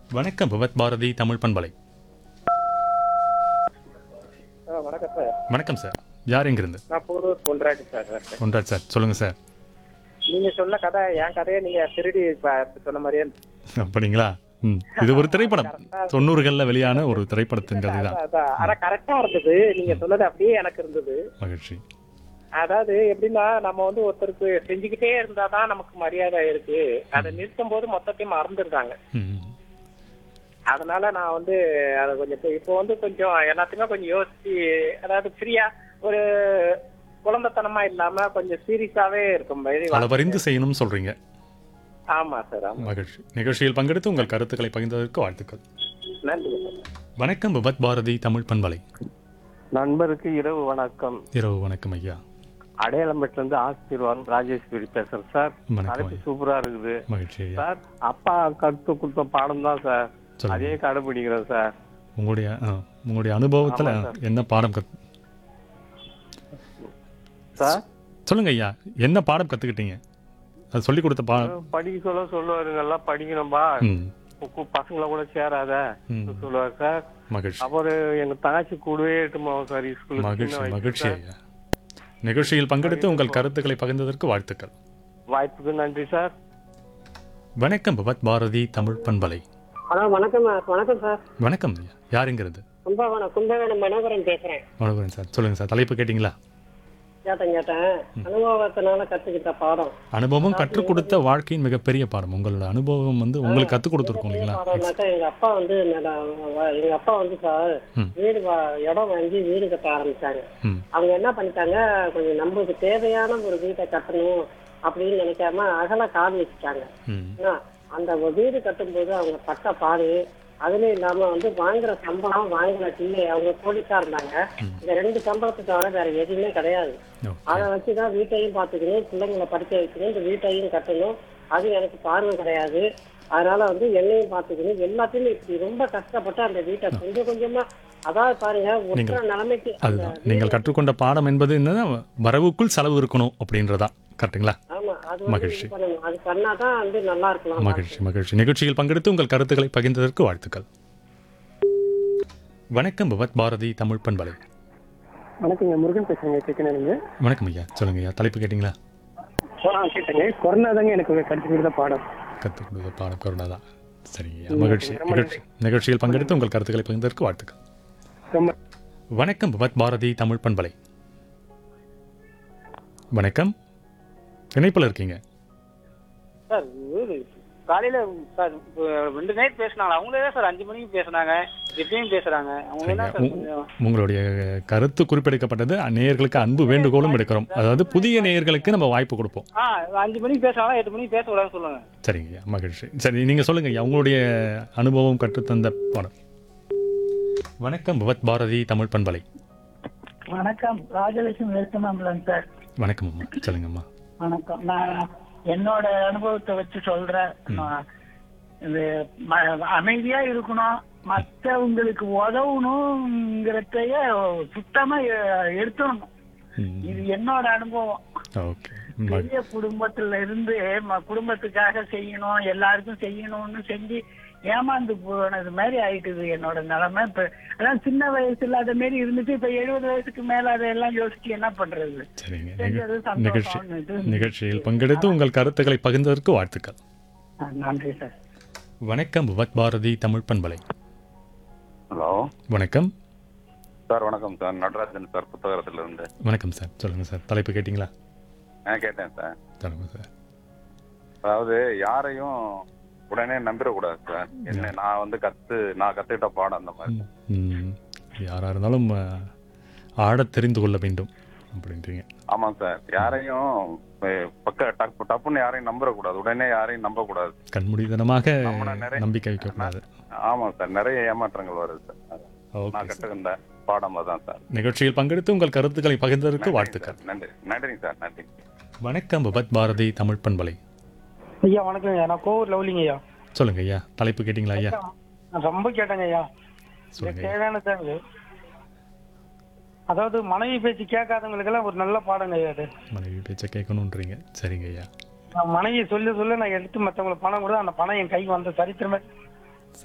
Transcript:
வணக்கம் பவத் பாரதி தமிழ் பண்பலை ஆ வணக்கம் சார் வணக்கம் சார் யார் எங்கிருந்து நான் போரூர் பொன்ராஜ் சார் வரேன். ஒன்றாட் சார் சொல்லுங்கள் சார் நீங்க சொன்ன கதை என் கதையை நீங்க திருடி ப- சொன்ன மாதிரியே அப்படிங்களா ம் இது ஒரு திரைப்படம் தொண்ணூறுகளில் வெளியான ஒரு திரைப்படத்தின் கதை தான் அதான், அதான். ஆனா கரெக்டா இருந்தது நீங்க சொன்னது அப்படியே எனக்கு இருந்தது மகிழ்ச்சி அதாவது எப்படின்னா நம்ம வந்து ஒருத்தருக்கு செஞ்சுக்கிட்டே இருந்தாதான் நமக்கு மரியாதை இருக்கு அதை நிறுத்தும் போது மொத்தத்தையும் மறந்துடுறாங்க ம் அதனால நான் வந்து அதை கொஞ்சம் இப்போ- இப்போ வந்து கொஞ்சம் எல்லாத்துக்குமே கொஞ்சம் யோசிச்சு அதாவது ஃப்ரீயா ஒரு குழந்தைத்தனமா இல்லாம கொஞ்சம் சீரியஸாவே இருக்கும் மாதிரி அளவறிந்து செய்யணும்னு சொல்கிறீங்க ஆமா சார் ஆமா மகிழ்ச்சி நிகழ்ச்சியில் பங்கெடுத்து உங்கள் கருத்துக்களை பகிர்ந்ததற்கு வாழ்த்துக்கள் நன்றி சார் வணக்கம் பவத் பாரதி தமிழ் பண்பலை நண்பருக்கு இரவு வணக்கம் இரவு வணக்கம் ஐயா அடையாளம்பேட்டில இருந்து ஆசிர்வாதம் ராஜேஸ்வரி பேசுறேன் சார் வணக்கம் தலைப்பு ஐயா சூப்பரா இருக்குது மகிழ்ச்சி ஐயா சார் அப்பா கத்து கொடுத்த பாடம் தான் சார் சொல்லுங்க அதே கடைபிடிக்கிறேன் சார் உங்களுடைய ஆ, உங்களுடைய அனுபவத்தில் ஆமா சார். என்ன பாடம் கத் சார் சொல்லுங்க ஐயா என்ன பாடம் கற்றுக்கிட்டீங்க அது சொல்லி கொடுத்த பா படிக்க சொல்ல சொல்லுவாருங்க எல்லாம் படிக்கணும்பா ம் கு- பசங்கள கூட சேராத ம் சொல்லுவார் சார் மகிழ்ச்சி அப்புறம் எங்க தங்கச்சி கூடவே ஏட்டுமா சார் ஸ்கூலுக்கு சின்ன மகிழ்ச்சி வயசு மகிழ்ச்சி சார். ஐயா நிகழ்ச்சியில் பங்கெடுத்து உங்கள் கருத்துக்களை பகிர்ந்ததற்கு வாழ்த்துக்கள் வாய்ப்புக்கு நன்றி சார் வணக்கம் பவத் பாரதி தமிழ் பண்பலை ஹலோ வணக்கம் வணக்கம் சார் வணக்கம் ஐயா யாருங்கிறது கும்பகோணம் கும்பகோணம் மனோகரன் பேசுறேன் வணக்கம் சார் சொல்லுங்க சார் தலைப்பு கேட்டிங்களா கேட்டேன் கேட்டேன் அனுபவத்தினால கத்துக்கிட்ட பாடம் அனுபவம் கற்றுக் கொடுத்த வாழ்க்கையின் மிகப்பெரிய பாடம் உங்களோட அனுபவம் வந்து உங்களுக்கு கற்றுக் கொடுத்துருக்கோம் பெரிய இல்லைங்களா பாடம்னாக்கா எங்க அப்பா வந்து நட- வ- எங்க அப்பா வந்து சார் ம். வீடு வா- இடம் வாங்கி வீடு கட்ட ஆரம்பிச்சாங்க ம் அவங்க என்ன பண்ணிட்டாங்க கொஞ்சம் நம்மளுக்கு தேவையான ஒரு வீட்டை கட்டணும் அப்படின்னு நினைக்காம அகல கால் வச்சுட்டாங்க ம் ஏன்னா, அந்த வீடு கட்டும்போது அவங்க பட்ட பாடு அதுல இல்லாம வந்து வாங்குற சம்பளம் வாங்குற டில்லை அவங்க போலீஸா இருந்தாங்க இந்த ரெண்டு சம்பளத்தை தவிர வேற எதுவுமே கிடையாது ஓ அதை வச்சுதான் வீட்டையும் பார்த்துக்கணும் பிள்ளைங்களை படிக்க வைக்கணும் இந்த வீட்டையும் கட்டணும் அது எனக்கு பார்வை கிடையாது அதனால வந்து என்னையும் பார்த்துக்கணும் எல்லாத்தையுமே இப்படி ரொம்ப கஷ்டப்பட்டு அந்த வீட்டை கொஞ்சம் கொஞ்சமா அதாவது பாருங்க ஒற்ற நிலைமைக்கு அந்த அதுதான் நீங்கள் கற்றுக்கொண்ட பாடம் என்பது என்னன்னா வரவுக்குள் செலவு இருக்கணும் அப்படின்றதா கரெக்ட்டுங்களா ஆமா அது வந்து மகிழ்ச்சி. இது பண்ணணும் அது பண்ணாதான் வந்து நல்லா இருக்கலாம் மகிழ்ச்சி மகிழ்ச்சி நிகழ்ச்சியில் பங்கெடுத்து உங்கள் கருத்துக்களை பகிர்ந்ததற்கு வாழ்த்துக்கள் வணக்கம் பவத் பாரதி தமிழ் பண்பலை வணக்கங்க முருகன் பேசுறேங்க கேட்கணுங்க வணக்கம் ஐயா சொல்லுங்க ஐயா தலைப்பு கேட்டிங்களா கேட்டேங்க கொரோனா தாங்க எனக்கு கற்றுக் கொடுத்த பாடம் கற்றுக் கொடுத்த பாடம் கொரோனா தான் சரிங்க ஐயா மகிழ்ச்சி நிகழ்ச்சி நிகழ்ச்சியில் பங்கெடுத்து உங்கள் கருத்துக்களை பகிர்ந்ததற்கு வாழ்த்துக்கள் ரொம்ப வணக்கம் பவத் பாரதி தமிழ் பண்பலை வணக்கம் இணைப்பில் இருக்கீங்க சார் இது காலையில சார் இப்போ ரெண்டு நைட் பேசினாங்க அவங்களே தான் சார் அஞ்சு மணிக்கு பேசுனாங்க இப்பயும் பேசுறாங்க அவங்க என்ன சார் உ- கொஞ்சம் உங்களுடைய கருத்து குறிப்பிடப்பட்டது நேயர்களுக்கு அன்பு வேண்டுகோளும் எடுக்கிறோம் அதாவது புதிய நேயர்களுக்கு நம்ம வாய்ப்பு கொடுப்போம் ஆ அஞ்சு மணிக்கு பேசுனாங்க எட்டு மணிக்கு பேசக்கூடாதுன்னு சொல்லுங்க சரிங்க ஐயா மகிழ்ச்சி சரி நீங்கள் சொல்லுங்க ஐயா உங்களுடைய அனுபவம் கற்றுத்தந்த பாடம் வணக்கம் பவத் பாரதி தமிழ் பண்பலை வணக்கம் ராஜலட்சுமி வெல்கமாம்பலம் சார் வணக்கம் அம்மா சொல்லுங்கம்மா வணக்கம் நான் என்னோட அனுபவத்தை வச்சு சொல்றேன் நான் இது ம- அமைதியா இருக்கணும் மற்றவங்களுக்கு உதவணுங்கிறதைய சுத்தமா எ- எடுத்துடணும் ம், இது என்னோட அனுபவம் ஓகே பெரிய குடும்பத்துல இருந்து ம- குடும்பத்துக்காக செய்யணும் எல்லாருக்கும் செய்யணும்னு செஞ்சு ஏமாந்து போனது மாதிரி ஆயிட்டுது என்னோட நிலைமை இப்ப அதான் சின்ன வயசுல அத மாதிரி இருந்துச்சு இப்ப எழுபது வயசுக்கு மேல அதெல்லாம் யோசிச்சு என்ன பண்றது சரிங்க செஞ்சது நிக- சந்தோஷம். நிகழ்ச்சி இது- நிகழ்ச்சியில் பங்கெடுத்து உங்கள் கருத்துக்களை பகிர்ந்ததற்கு வாழ்த்துக்கள் ஆ, நன்றி சார் வணக்கம் பவத் பாரதி தமிழ் பண்பலை ஹலோ வணக்கம் சார் வணக்கம் சார் நடராஜன் சார் புத்தகத்துல இருந்து வணக்கம் சார் சொல்லுங்க சார் தலைப்பு கேட்டிங்களா நான் கேட்டேன் சார் சொல்லுங்க சார் அதாவது யாரையும் உடனே நம்பிடக்கூடாது சார் என்ன நான் வந்து கத்து நான் கத்துக்கிட்ட பாடம் அந்த மாதிரி ம், யாரா இருந்தாலும் அஹ், ஆடத் தெரிந்து கொள்ள வேண்டும் அப்படின்றீங்க ஆமாம் சார் யாரையும் அஹ், பக்க டப்பு டப்புன்னு யாரையும் நம்பக்கூடாது உடனே யாரையும் நம்பக்கூடாது கண்மூடித்தனமாக நம்மள நிறைய- நம்பிக்கை வைக்கக்கூடாது ஆமாம் சார் நிறைய ஏமாற்றங்கள் வருது சார் ஓகே நான் கற்றுக்கின்ற பாடம் அதான் சார் நிகழ்ச்சியில் பங்கெடுத்து உங்கள் கருத்துக்களை பகிர்ந்ததற்கு வாழ்த்துக்கள் நன்றி நன்றிங்க சார் நன்றி வணக்கம் பபத் பாரதி தமிழ் பண்பலை ஐயா வணக்கங்க நான் கோவூர் லவ்லிங்க ஐயா சொல்லுங்க ஐயா தலைப்பு கேட்டிங்களா ஐயா நான் ரொம்ப கேட்டேங்க ஐயா சொல்லுங்க ஐயா. தேவையானது இது அதாவது மனைவி பேச்சு கேட்காதவங்களுக்கெல்லாம் ஒரு நல்ல பாடங்க ஐயா அது மனைவி பேச்சை கேட்கணுன்றீங்க சரிங்க ஐயா நான் மனைவி சொல்ல சொல்ல நான் எடுத்து மற்றவங்களுக்கு பணம் கொடுத்து அந்த பணம் என் கைக்கு வந்த சரித்திரமே